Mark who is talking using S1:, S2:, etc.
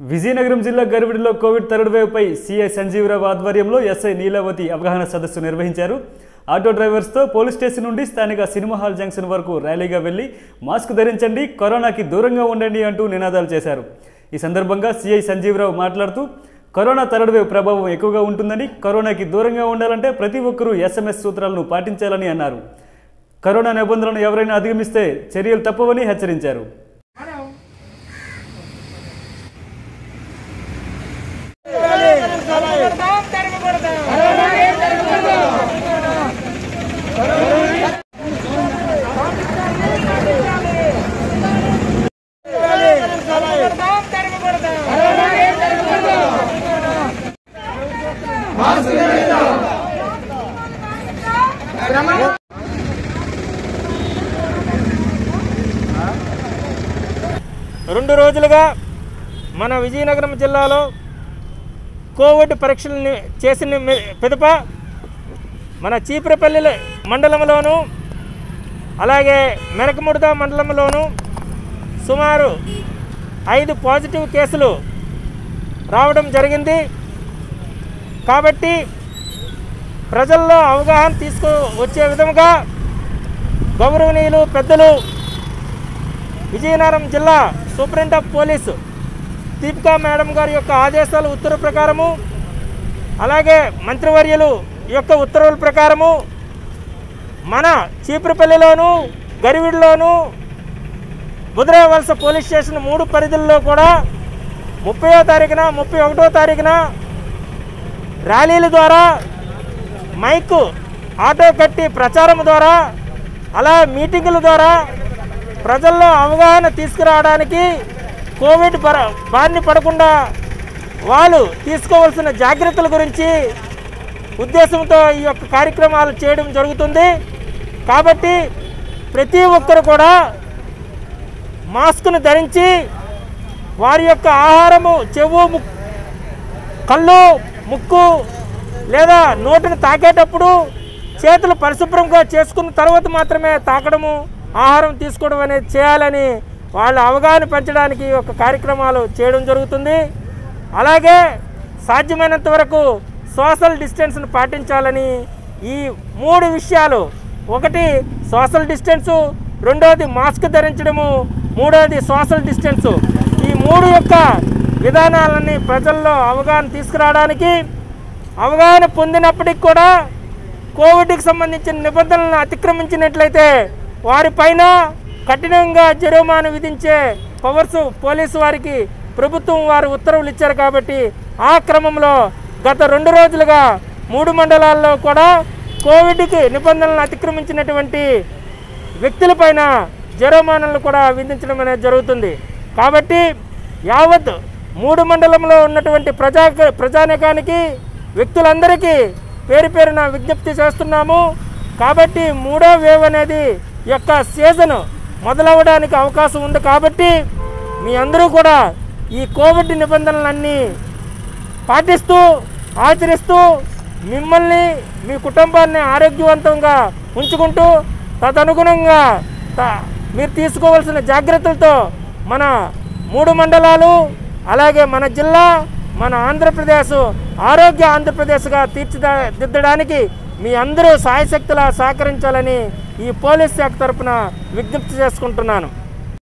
S1: విజయనగరం జిల్లా గర్విడిలో Covid third వేవ్పై సీఐ సంజీవరావు ఆధ్వర్యంలో ఎస్ఐ నీలావతి అవగాహన సదస్సు నిర్వహించారు ఆటో డ్రైవర్స్తో పోలీస్ స్టేషన్ నుండి స్థానిక సినిమా హాల్ జంక్షన్ వరకు ర్యాలీగా వెళ్లి మాస్క్ ధరించండి కరోనాకి దూరంగా ఉండండి అంటూ నినాదాలు చేశారు ఈ సందర్భంగా సీఐ సంజీవరావు మాట్లాడుతూ కరోనా థర్డ్ వేవ్ ప్రభావం ఎక్కువగా ఉంటుందని కరోనాకి దూరంగా ఉండాలంటే ప్రతి ఒక్కరూ ఎస్ఎంఎస్ సూత్రాలను పాటించాలని అన్నారు కరోనా నిబంధనలను ఎవరైనా అధిగమిస్తే చర్యలు తప్పవని హెచ్చరించారు
S2: రెండు రోజులుగా మన విజయనగరం జిల్లాలో కోవిడ్ పరీక్షలు చేసిన మీ- పిదప మన చీపురపల్లి మండలంలోను అలాగే మెరకముడద మండలంలోను సుమారు ఐదు పాజిటివ్ కేసులు రావడం జరిగింది కాబట్టి ప్రజల్లో అవగాహన తీసుకు వచ్చే విధముగా గౌరవనీయులు పెద్దలు విజయనగరం జిల్లా superintendent of police Deepika madam గారి యొక్క ఆదేశాల ఉత్తర్వు ప్రకారము అలాగే మంత్రివర్యులు యొక్క ఉత్తర్వుల ప్రకారము మన చీపురుపల్లిలోను గరివిడిలోను బుధరావలస పోలీస్ స్టేషన్ మూడు పరిధుల్లో కూడా ముప్పయో తారీఖున ముప్పై ఒకటో తారీఖున ర్యాలీల ద్వారా మైకు ఆటో కట్టి ప్రచారం ద్వారా అలా మీటింగుల ద్వారా ప్రజల్లో అవగాహన తీసుకురావడానికి కోవిడ్ బర బారిన పడకుండా వాళ్ళు తీసుకోవాల్సిన జాగ్రత్తల గురించి ఉద్దేశంతో ఈ యొక్క కార్యక్రమాలు చేయడం జరుగుతుంది కాబట్టి ప్రతి ఒక్కరు కూడా మాస్క్ను ధరించి వారి యొక్క ఆహారము చెవు ముక్కు కళ్ళు ముక్కు లేదా నోటిని తాకేటప్పుడు చేతులు పరిశుభ్రంగా చేసుకున్న తర్వాత మాత్రమే తాకడము ఆహారం తీసుకోవడం అనేది చేయాలని వాళ్ళ అవగాహన పెంచడానికి ఈ యొక్క కార్యక్రమాలు చేయడం జరుగుతుంది అలాగే సాధ్యమైనంత వరకు సోషల్ డిస్టెన్స్ను పాటించాలని ఈ మూడు విషయాలు ఒకటి సోషల్ డిస్టెన్సు రెండోది మాస్క్ ధరించడము మూడోది సోషల్ డిస్టెన్సు ఈ మూడు యొక్క విధానాలని ప్రజల్లో అవగాహన తీసుకురావడానికి అవగాహన పొందినప్పటికి కూడా కోవిడ్కి సంబంధించిన నిబంధనలను అతిక్రమించినట్లయితే వారిపైన కఠినంగా జరిమానా విధించే పవర్స్ పోలీసు వారికి ప్రభుత్వం వారు ఉత్తర్వులు ఇచ్చారు కాబట్టి ఆ క్రమంలో గత రెండు రోజులుగా మూడు మండలాల్లో కూడా కోవిడ్కి నిబంధనలను అతిక్రమించినటువంటి వ్యక్తులపైన జరిమానాలు కూడా విధించడం అనేది జరుగుతుంది కాబట్టి యావత్ మూడు మండలంలో ఉన్నటువంటి ప్రజా ప్రజానికానికి వ్యక్తులందరికీ పేరు పేరున విజ్ఞప్తి చేస్తున్నాము కాబట్టి మూడో వేవ్ అనేది ఈ యొక్క సీజన్ మొదలవడానికి అవకాశం ఉంది కాబట్టి మీ అందరూ కూడా ఈ కోవిడ్ నిబంధనలన్నీ పాటిస్తూ ఆచరిస్తూ మిమ్మల్ని మీ కుటుంబాన్ని ఆరోగ్యవంతంగా ఉంచుకుంటూ తదనుగుణంగా త- మీరు తీసుకోవాల్సిన జాగ్రత్తలతో మన మూడు మండలాలు అలాగే మన జిల్లా మన ఆంధ్రప్రదేశ్ ఆరోగ్య ఆంధ్రప్రదేశ్గా తీర్చిదిద్దడానికి మీ అందరూ సాయశక్తులా సహకరించాలని ఈ పోలీస్ శాఖ తరపున విజ్ఞప్తి చేసుకుంటున్నాను